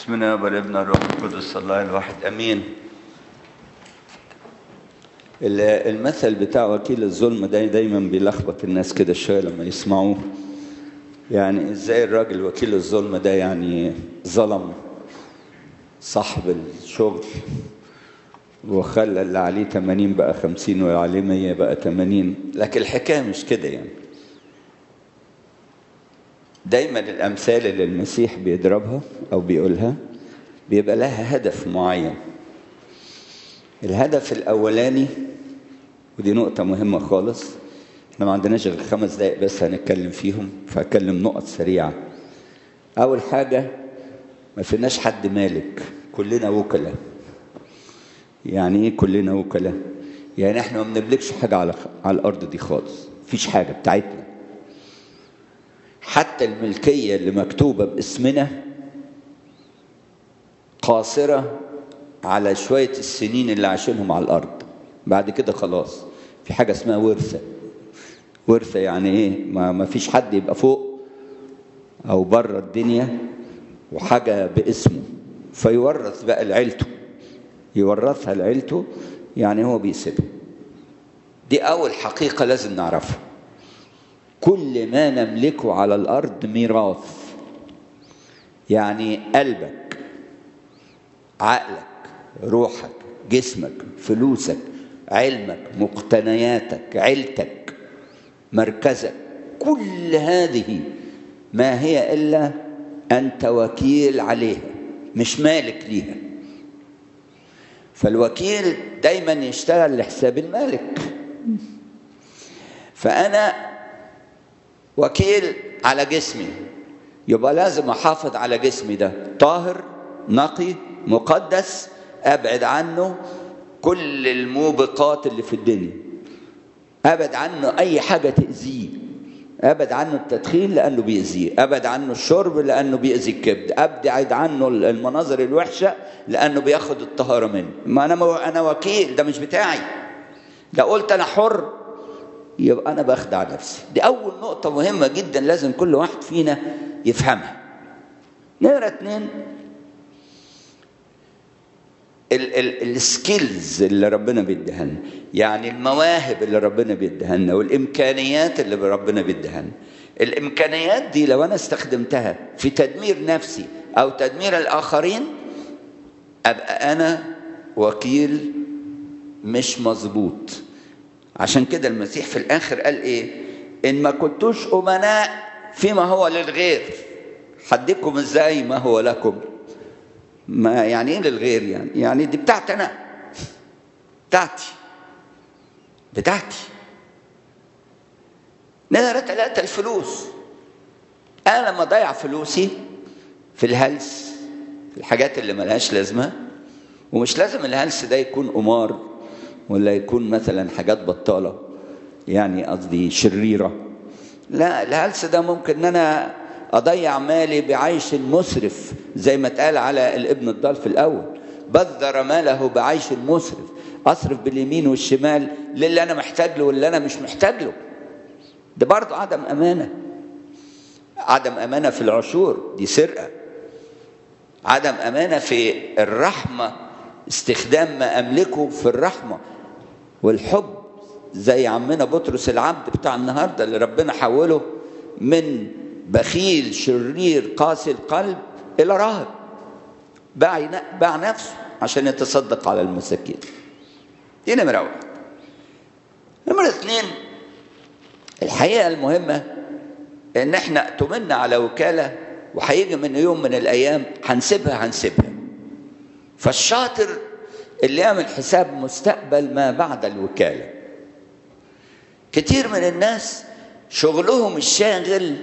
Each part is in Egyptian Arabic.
بسم الله والابن الروح القدس الله الواحد امين ال- المثل بتاع وكيل الظلم ده دايما بيلخبط الناس كده شويه لما يسمعوه يعني ازاي الراجل وكيل الظلم ده يعني ظلم صاحب الشغل وخلى اللي عليه 80 بقى 50 واللي عليه 100 بقى 80 لكن الحكايه مش كده يعني دايما الامثال اللي المسيح بيضربها او بيقولها بيبقى لها هدف معين الهدف الاولاني ودي نقطة مهمة خالص احنا ما عندناش غير خمس دقايق بس هنتكلم فيهم فهتكلم نقط سريعة أول حاجة ما فيناش حد مالك كلنا وكلاء يعني ايه كلنا وكلاء؟ يعني احنا ما بنملكش حاجة على على الأرض دي خالص مفيش حاجة بتاعتنا حتى الملكية اللي مكتوبة باسمنا قاصرة على شوية السنين اللي عايشينهم على الأرض بعد كده خلاص في حاجة اسمها ورثة ورثة يعني إيه ما, ما فيش حد يبقى فوق أو بره الدنيا وحاجة باسمه فيورث بقى لعيلته يورثها لعيلته يعني هو بيسيبها دي أول حقيقة لازم نعرفها كل ما نملكه على الأرض ميراث يعني قلبك عقلك روحك جسمك فلوسك علمك مقتنياتك عيلتك مركزك كل هذه ما هي إلا أنت وكيل عليها مش مالك ليها فالوكيل دايما يشتغل لحساب المالك فأنا وكيل على جسمي يبقى لازم احافظ على جسمي ده طاهر نقي مقدس ابعد عنه كل الموبقات اللي في الدنيا ابعد عنه اي حاجه تاذيه ابعد عنه التدخين لانه بيأذيه ابعد عنه الشرب لانه بيأذي الكبد ابعد عنه المناظر الوحشه لانه بياخد الطهاره منه ما انا انا وكيل ده مش بتاعي ده قلت انا حر يبقى انا بخدع نفسي دي اول نقطه مهمه جدا لازم كل واحد فينا يفهمها نمره اتنين السكيلز اللي ربنا بيديها لنا يعني المواهب اللي ربنا بيديها لنا والامكانيات اللي ربنا بيديها لنا الامكانيات دي لو انا استخدمتها في تدمير نفسي او تدمير الاخرين ابقى انا وكيل مش مظبوط عشان كده المسيح في الاخر قال ايه ان ما كنتوش امناء فيما هو للغير حدكم ازاي ما هو لكم ما يعني ايه للغير يعني يعني دي بتاعتي انا بتاعتي بتاعتي نمرة ثلاثة الفلوس أنا لما أضيع فلوسي في الهلس في الحاجات اللي ملهاش لازمة ومش لازم الهلس ده يكون قمار ولا يكون مثلا حاجات بطالة يعني قصدي شريرة لا الهلس ده ممكن ان انا اضيع مالي بعيش مسرف زي ما اتقال على الابن الضال في الاول بذر ماله بعيش مسرف اصرف باليمين والشمال للي انا محتاج له واللي انا مش محتاج له ده برضه عدم امانه عدم امانه في العشور دي سرقه عدم امانه في الرحمه استخدام ما املكه في الرحمه والحب زي عمنا بطرس العبد بتاع النهارده اللي ربنا حوله من بخيل شرير قاسي القلب الى راهب باع باع نفسه عشان يتصدق على المساكين دي نمره واحد نمره اثنين الحقيقه المهمه ان احنا اؤتمنا على وكاله وهيجي من يوم من الايام هنسيبها هنسيبها فالشاطر اللي يعمل حساب مستقبل ما بعد الوكالة كتير من الناس شغلهم الشاغل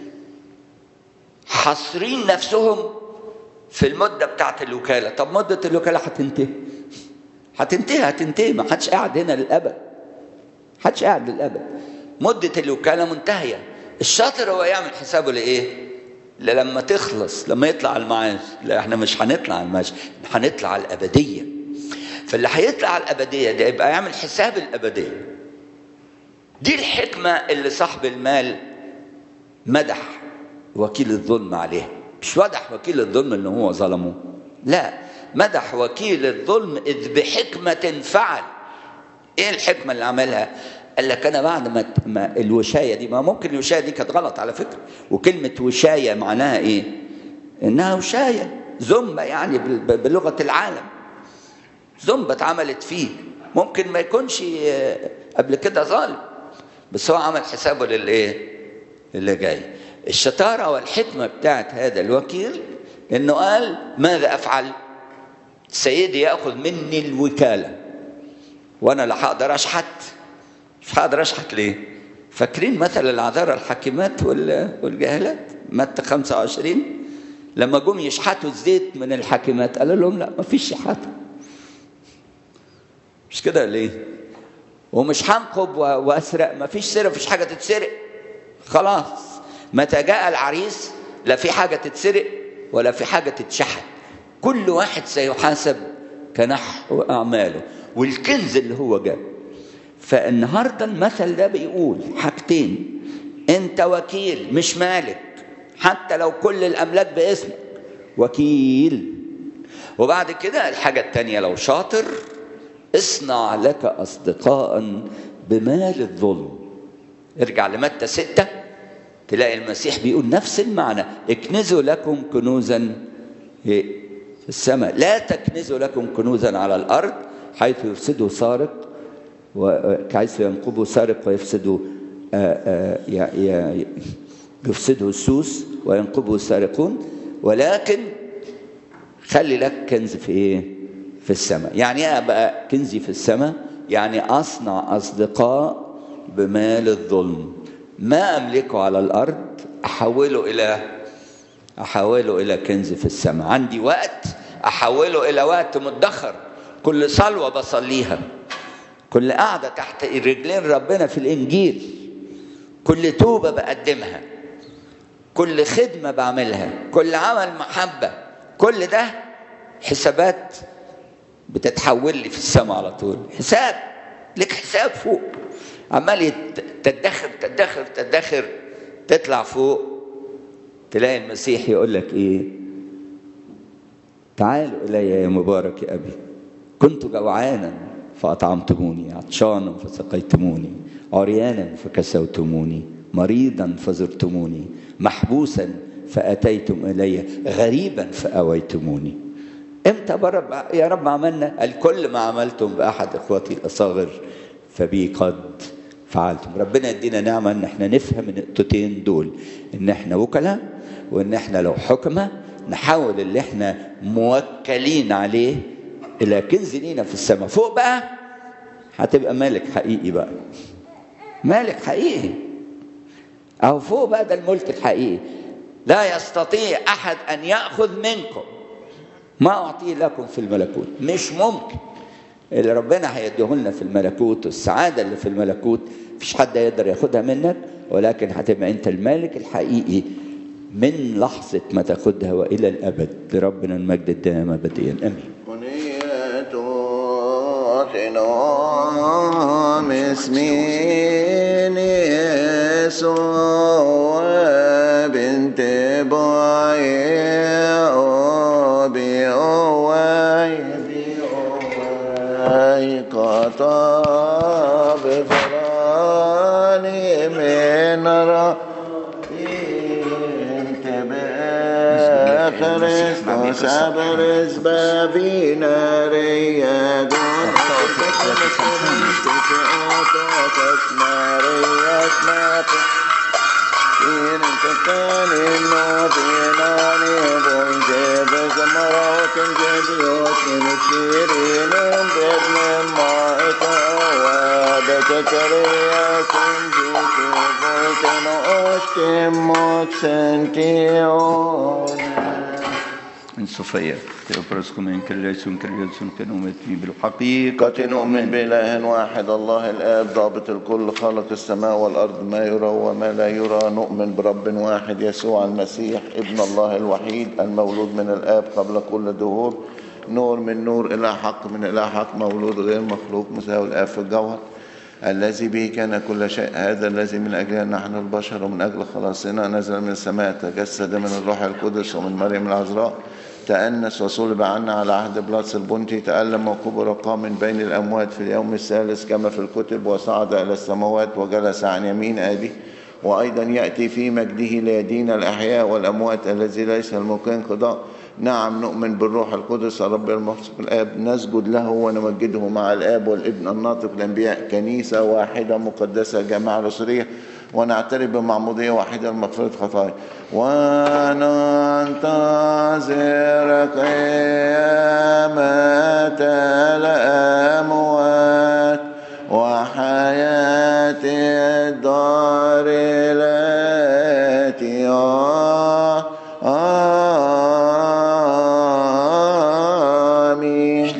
حاصرين نفسهم في المدة بتاعت الوكالة طب مدة الوكالة هتنتهي هتنتهي هتنتهي ما حدش قاعد هنا للأبد حدش قاعد للأبد مدة الوكالة منتهية الشاطر هو يعمل حسابه لإيه لما تخلص لما يطلع المعاش لا احنا مش هنطلع المعاش هنطلع على الأبدية فاللي هيطلع على الأبدية ده يبقى يعمل حساب الأبدية دي الحكمة اللي صاحب المال مدح وكيل الظلم عليها مش مدح وكيل الظلم ان هو ظلمه لا مدح وكيل الظلم اذ بحكمه فعل ايه الحكمه اللي عملها قال لك انا بعد ما, ما الوشايه دي ما ممكن الوشايه دي كانت غلط على فكره وكلمه وشايه معناها ايه انها وشايه زنبه يعني بلغه العالم زنبه اتعملت فيه ممكن ما يكونش قبل كده ظالم بس هو عمل حسابه للايه اللي جاي الشطاره والحكمه بتاعت هذا الوكيل انه قال ماذا افعل سيدي ياخذ مني الوكاله وانا لا هقدر اشحت مش هقدر اشحت ليه فاكرين مثل العذارى الحاكمات والجاهلات متى 25 لما جم يشحتوا الزيت من الحاكمات قال لهم لا ما فيش شحاته مش كده ليه ومش هنقب واسرق ما فيش سرقه مفيش حاجه تتسرق خلاص متى جاء العريس لا في حاجه تتسرق ولا في حاجه تتشحت كل واحد سيحاسب كنحو اعماله والكنز اللي هو جاب فالنهارده المثل ده بيقول حاجتين انت وكيل مش مالك حتى لو كل الاملاك باسمك وكيل وبعد كده الحاجه الثانيه لو شاطر اصنع لك اصدقاء بمال الظلم ارجع لمتى ستة تلاقي المسيح بيقول نفس المعنى اكنزوا لكم كنوزا في السماء لا تكنزوا لكم كنوزا على الارض حيث يفسده سارق وحيث ينقبه سارق ويفسده يفسده السوس وينقبه السارقون ولكن خلي لك كنز في ايه؟ في السماء يعني ايه ابقى كنزي في السماء يعني اصنع اصدقاء بمال الظلم ما املكه على الارض احوله الى احوله الى كنز في السماء عندي وقت احوله الى وقت مدخر كل صلوه بصليها كل قعده تحت رجلين ربنا في الانجيل كل توبه بقدمها كل خدمه بعملها كل عمل محبه كل ده حسابات بتتحول لي في السماء على طول حساب لك حساب فوق عمال تدخر تدخر تدخر تطلع فوق تلاقي المسيح يقول لك ايه تعالوا الي يا مبارك يا ابي كنت جوعانا فاطعمتموني عطشانا فسقيتموني عريانا فكسوتموني مريضا فزرتموني محبوسا فاتيتم الي غريبا فاويتموني امتى رب يا رب عملنا الكل ما عملتم باحد اخواتي الاصاغر فبي قد فعلتم ربنا يدينا نعمه ان احنا نفهم النقطتين دول ان احنا وكلاء وان احنا لو حكمه نحاول اللي احنا موكلين عليه الى كنز لينا في السماء فوق بقى هتبقى مالك حقيقي بقى مالك حقيقي او فوق بقى ده الملك الحقيقي لا يستطيع احد ان ياخذ منكم ما اعطيه لكم في الملكوت مش ممكن اللي ربنا هيديه لنا في الملكوت والسعاده اللي في الملكوت مفيش حد يقدر ياخدها منك ولكن هتبقى انت المالك الحقيقي من لحظه ما تاخدها والى الابد لربنا المجد الدائم ابديا امين نام اسمين يسوع بنت باي أبي أواي أي قطاب فراني من رأي انت بخريستوس أبرز بابينا ريادون من صفية تأبرزكم من كريسون كريسون كانوا متمي بالحقيقة قد نؤمن بإله واحد الله الآب ضابط الكل خلق السماء والأرض ما يرى وما لا يرى نؤمن برب واحد يسوع المسيح ابن الله الوحيد المولود من الآب قبل كل دهور نور من نور إلى حق من إلى حق مولود غير مخلوق مساوي الآب في الجوهر الذي به كان كل شيء هذا الذي من أجلنا نحن البشر ومن أجل خلاصنا نزل من السماء تجسد من الروح القدس ومن مريم العذراء تأنس وصلب عنا على عهد بلاطس البنطي تألم وكبر وقام من بين الأموات في اليوم الثالث كما في الكتب وصعد إلى السماوات وجلس عن يمين أبيه وأيضا يأتي في مجده ليدين الأحياء والأموات الذي ليس الممكن قضاء نعم نؤمن بالروح القدس رب المحسن الآب نسجد له ونمجده مع الآب والابن الناطق الأنبياء كنيسة واحدة مقدسة جماعة رسولية ونعترف بمعمودية واحدة لمغفرة خطايا وننتظر قيامة الأموات